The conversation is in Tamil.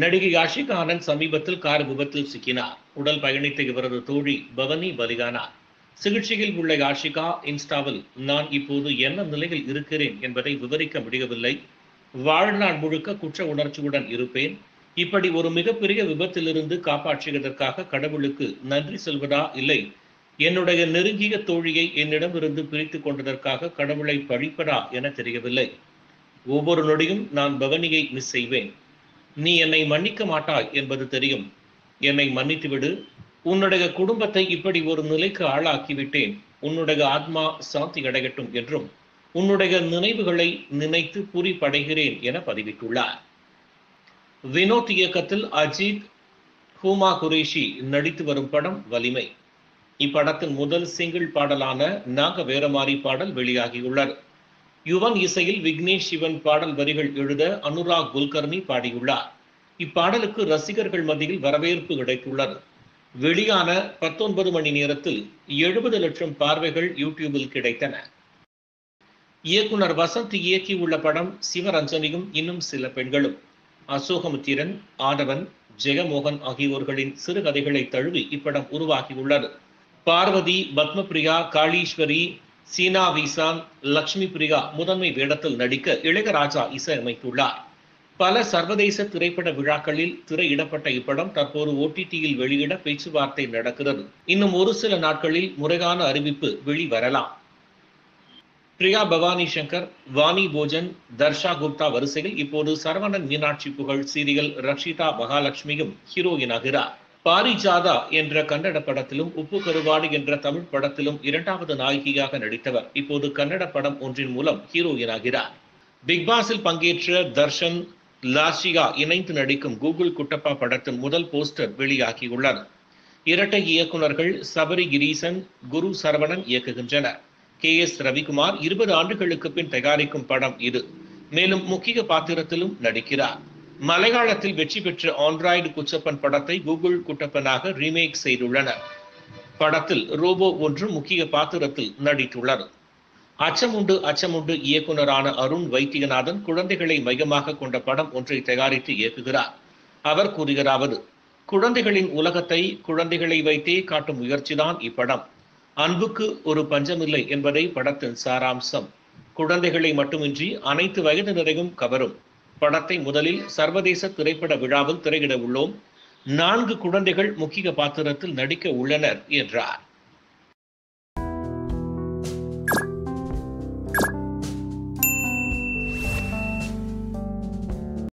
நடிகை ஆஷிகா ஆனந்த் சமீபத்தில் கார் விபத்தில் சிக்கினார் உடல் பயணித்த இவரது தோழி பவனி பலிகானார் சிகிச்சையில் உள்ள ஆஷிகா இன்ஸ்டாவில் நான் இப்போது என்ன நிலையில் இருக்கிறேன் என்பதை விவரிக்க முடியவில்லை வாழ்நாள் முழுக்க குற்ற உணர்ச்சியுடன் இருப்பேன் இப்படி ஒரு மிகப்பெரிய விபத்திலிருந்து காப்பாற்றியதற்காக கடவுளுக்கு நன்றி சொல்வதா இல்லை என்னுடைய நெருங்கிய தோழியை என்னிடமிருந்து பிரித்து கொண்டதற்காக கடவுளை பழிப்பதா என தெரியவில்லை ஒவ்வொரு நொடியும் நான் பவனியை மிஸ் செய்வேன் நீ என்னை மன்னிக்க மாட்டாய் என்பது தெரியும் என்னை மன்னித்துவிடு உன்னுடைய குடும்பத்தை இப்படி ஒரு நிலைக்கு ஆளாக்கிவிட்டேன் உன்னுடைய ஆத்மா சாந்தி அடையட்டும் என்றும் உன்னுடைய நினைவுகளை நினைத்து பூரிப்படைகிறேன் என பதிவிட்டுள்ளார் வினோத் இயக்கத்தில் அஜித் ஹூமா குரேஷி நடித்து வரும் படம் வலிமை இப்படத்தின் முதல் சிங்கிள் பாடலான நாக வேறமாறி பாடல் வெளியாகியுள்ளது யுவன் இசையில் விக்னேஷ் சிவன் பாடல் வரிகள் எழுத அனுராக் குல்கர்னி பாடியுள்ளார் இப்பாடலுக்கு ரசிகர்கள் மத்தியில் வரவேற்பு கிடைத்துள்ளது வெளியான பத்தொன்பது மணி நேரத்தில் எழுபது லட்சம் பார்வைகள் யூடியூபில் கிடைத்தன இயக்குனர் வசந்த் இயக்கியுள்ள படம் சிவரஞ்சனியும் இன்னும் சில பெண்களும் அசோகமுத்திரன் ஆடவன் ஜெயமோகன் ஆகியோர்களின் சிறுகதைகளை தழுவி இப்படம் உருவாகியுள்ளது பார்வதி பத்மபிரியா காளீஸ்வரி சீனா விசான் லக்ஷ்மி பிரியா முதன்மை வேடத்தில் நடிக்க இளையராஜா இசையமைத்துள்ளார் பல சர்வதேச திரைப்பட விழாக்களில் திரையிடப்பட்ட இப்படம் தற்போது ஓடிடியில் வெளியிட பேச்சுவார்த்தை நடக்கிறது இன்னும் ஒரு சில நாட்களில் முறையான அறிவிப்பு வெளிவரலாம் பிரியா பவானி சங்கர் வாணி போஜன் தர்ஷா குப்தா வரிசையில் இப்போது சரவணன் மீனாட்சி புகழ் சீரியல் ரக்ஷிதா மகாலட்சுமியும் ஹீரோயின் ஆகிறார் பாரிஜாதா என்ற கன்னட படத்திலும் உப்பு கருவாடு என்ற தமிழ் படத்திலும் இரண்டாவது நாயகியாக நடித்தவர் இப்போது கன்னட படம் ஒன்றின் மூலம் ஹீரோயின் ஆகிறார் பிக் பாஸில் பங்கேற்ற தர்ஷன் லாஷிகா இணைந்து நடிக்கும் கூகுள் குட்டப்பா படத்தின் முதல் போஸ்டர் வெளியாகியுள்ளது இரட்டை இயக்குநர்கள் சபரி கிரீசன் குரு சரவணன் இயக்குகின்றனர் கே எஸ் ரவிக்குமார் இருபது ஆண்டுகளுக்கு பின் தயாரிக்கும் படம் இது மேலும் முக்கிய பாத்திரத்திலும் நடிக்கிறார் மலையாளத்தில் வெற்றி பெற்ற ஆண்ட்ராய்டு குச்சப்பன் படத்தை கூகுள் குட்டப்பனாக ரீமேக் செய்துள்ளனர் படத்தில் ரோபோ ஒன்று முக்கிய பாத்திரத்தில் நடித்துள்ளது அச்சமுண்டு அச்சமுண்டு இயக்குனரான அருண் வைத்தியநாதன் குழந்தைகளை மையமாக கொண்ட படம் ஒன்றை தயாரித்து இயக்குகிறார் அவர் கூறுகிறாவது குழந்தைகளின் உலகத்தை குழந்தைகளை வைத்தே காட்டும் முயற்சிதான் இப்படம் அன்புக்கு ஒரு பஞ்சமில்லை என்பதை படத்தின் சாராம்சம் குழந்தைகளை மட்டுமின்றி அனைத்து வயதினரையும் கவரும் படத்தை முதலில் சர்வதேச திரைப்பட விழாவில் திரையிட உள்ளோம் நான்கு குழந்தைகள் முக்கிய பாத்திரத்தில் நடிக்க உள்ளனர் என்றார்